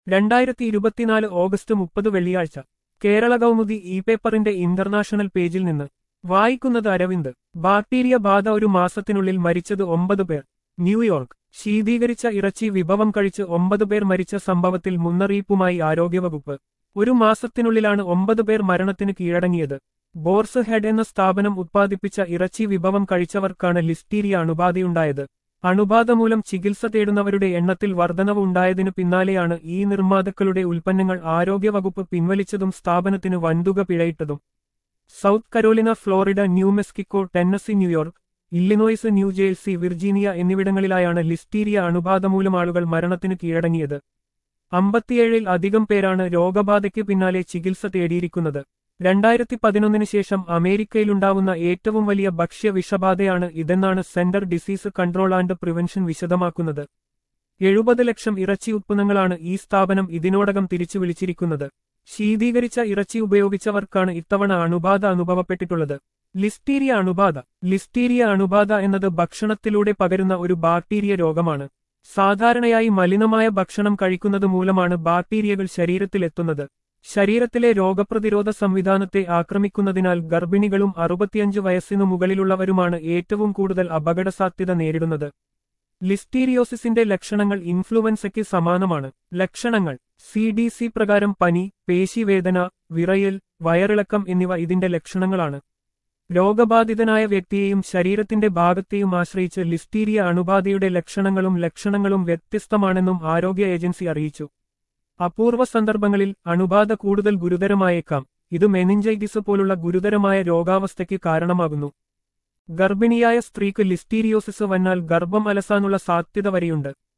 രണ്ടായിരത്തി ഇരുപത്തിനാല് ഓഗസ്റ്റ് മുപ്പത് വെള്ളിയാഴ്ച കേരള കൗമുദി ഇ പേപ്പറിന്റെ ഇന്റർനാഷണൽ പേജിൽ നിന്ന് വായിക്കുന്നത് അരവിന്ദ് ബാക്ടീരിയ ബാധ ഒരു മാസത്തിനുള്ളിൽ മരിച്ചത് ഒമ്പത് പേർ ന്യൂയോർക്ക് ശീതീകരിച്ച ഇറച്ചി വിഭവം കഴിച്ച് ഒമ്പത് പേർ മരിച്ച സംഭവത്തിൽ മുന്നറിയിപ്പുമായി ആരോഗ്യവകുപ്പ് ഒരു മാസത്തിനുള്ളിലാണ് ഒമ്പത് പേർ മരണത്തിന് കീഴടങ്ങിയത് ബോർസ് ഹെഡ് എന്ന സ്ഥാപനം ഉത്പാദിപ്പിച്ച ഇറച്ചി വിഭവം കഴിച്ചവർക്കാണ് ലിസ്റ്റീരിയ അണുബാധയുണ്ടായത് അണുബാധ മൂലം ചികിത്സ തേടുന്നവരുടെ എണ്ണത്തിൽ വർധനവ് ഉണ്ടായതിനു പിന്നാലെയാണ് ഈ നിർമ്മാതാക്കളുടെ ഉൽപ്പന്നങ്ങൾ ആരോഗ്യവകുപ്പ് പിൻവലിച്ചതും സ്ഥാപനത്തിന് വൻതുക പിഴയിട്ടതും South Carolina Florida New Mexico Tennessee New York Illinois New Jersey Virginia എന്നിവിടങ്ങളിലായാണ് ലിസ്റ്റീരിയ അണുബാധ മൂലം ആളുകൾ മരണത്തിന് കീഴടങ്ങിയത് അമ്പത്തിയേഴിൽ അധികം പേരാണ് രോഗബാധയ്ക്ക് പിന്നാലെ ചികിത്സ തേടിയിരിക്കുന്നത് രണ്ടായിരത്തി പതിനൊന്നിന് ശേഷം അമേരിക്കയിലുണ്ടാവുന്ന ഏറ്റവും വലിയ ഭക്ഷ്യ വിഷബാധയാണ് ഇതെന്നാണ് centre disease control and prevention വിശദമാക്കുന്നത് എഴുപത് ലക്ഷം ഇറച്ചി ഉത്പന്നങ്ങളാണ് ഈ സ്ഥാപനം ഇതിനോടകം തിരിച്ചു വിളിച്ചിരിക്കുന്നത് ശീതീകരിച്ച ഇറച്ചി ഉപയോഗിച്ചവർക്കാണ് ഇത്തവണ അണുബാധ അനുഭവപ്പെട്ടിട്ടുള്ളത് ലിസ്റ്റീരിയ അണുബാധ ലിസ്റ്റീരിയ അണുബാധ എന്നത് ഭക്ഷണത്തിലൂടെ പകരുന്ന ഒരു ബാക്ടീരിയ രോഗമാണ് സാധാരണയായി മലിനമായ ഭക്ഷണം കഴിക്കുന്നത് മൂലമാണ് ബാക്ടീരിയകൾ ശരീരത്തിലെത്തുന്നത് ശരീരത്തിലെ രോഗപ്രതിരോധ സംവിധാനത്തെ ആക്രമിക്കുന്നതിനാൽ ഗർഭിണികളും അറുപത്തിയഞ്ച് വയസ്സിനു മുകളിലുള്ളവരുമാണ് ഏറ്റവും കൂടുതൽ അപകടസാധ്യത നേരിടുന്നത് ലിസ്റ്റീരിയോസിസിന്റെ ലക്ഷണങ്ങൾ ഇൻഫ്ലുവൻസയ്ക്ക് സമാനമാണ് ലക്ഷണങ്ങൾ സി ഡി സി പ്രകാരം പനി പേശിവേദന വിറയൽ വയറിളക്കം എന്നിവ ഇതിന്റെ ലക്ഷണങ്ങളാണ് രോഗബാധിതനായ വ്യക്തിയെയും ശരീരത്തിന്റെ ഭാഗത്തെയും ആശ്രയിച്ച് ലിസ്റ്റീരിയ അണുബാധയുടെ ലക്ഷണങ്ങളും ലക്ഷണങ്ങളും വ്യത്യസ്തമാണെന്നും ആരോഗ്യ ഏജൻസി അറിയിച്ചു അപൂർവ സന്ദർഭങ്ങളിൽ അണുബാധ കൂടുതൽ ഗുരുതരമായേക്കാം ഇത് മെനിഞ്ചൈറ്റിസ് പോലുള്ള ഗുരുതരമായ രോഗാവസ്ഥയ്ക്ക് കാരണമാകുന്നു ഗർഭിണിയായ സ്ത്രീക്ക് ലിസ്റ്റീരിയോസിസ് വന്നാൽ ഗർഭം അലസാനുള്ള സാധ്യത വരെയുണ്ട്